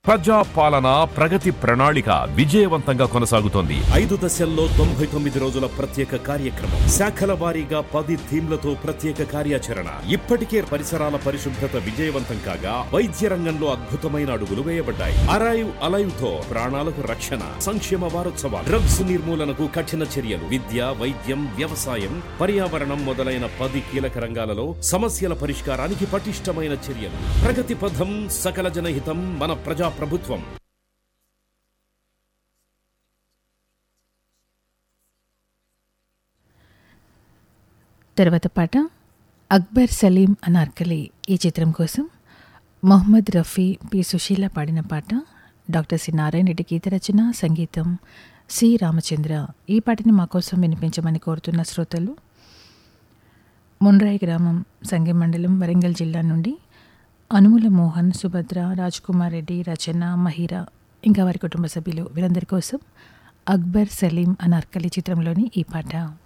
ప్రజా పాలన ప్రగతి ప్రణాళిక విజయవంతంగా కొనసాగుతోంది ఐదు దశల్లో తొంభై తొమ్మిది రోజుల ప్రత్యేక కార్యక్రమం శాఖల వారీగా పది థీమ్లతో ప్రత్యేక కార్యాచరణ ఇప్పటికే పరిసరాల పరిశుభ్రత విజయవంతం కాగా వైద్య రంగంలో అద్భుతమైన అడుగులు వేయబడ్డాయి అరైవ్ అలైవ్ తో ప్రాణాలకు రక్షణ సంక్షేమ వారోత్సవాలు డ్రగ్స్ నిర్మూలనకు కఠిన చర్యలు విద్య వైద్యం వ్యవసాయం పర్యావరణం మొదలైన పది కీలక రంగాలలో సమస్యల పరిష్కారానికి పటిష్టమైన చర్యలు ప్రగతి పథం సకల జనహితం మన ప్రజా ప్రభుత్వం తర్వాత పాట అక్బర్ సలీం అనార్కలి ఈ చిత్రం కోసం మొహమ్మద్ రఫీ పి సుశీల పాడిన పాట డాక్టర్ సి నారాయణ రెడ్డి గీత రచన సంగీతం సి రామచంద్ర ఈ పాటని మా కోసం వినిపించమని కోరుతున్న శ్రోతలు మున్రాయి గ్రామం సంగె మండలం వరంగల్ జిల్లా నుండి అనుముల మోహన్ సుభద్ర రాజ్ కుమార్ రెడ్డి రచన మహిరా ఇంకా వారి కుటుంబ సభ్యులు వీరందరి కోసం అక్బర్ సలీం అనార్కలి చిత్రంలోని ఈ పాట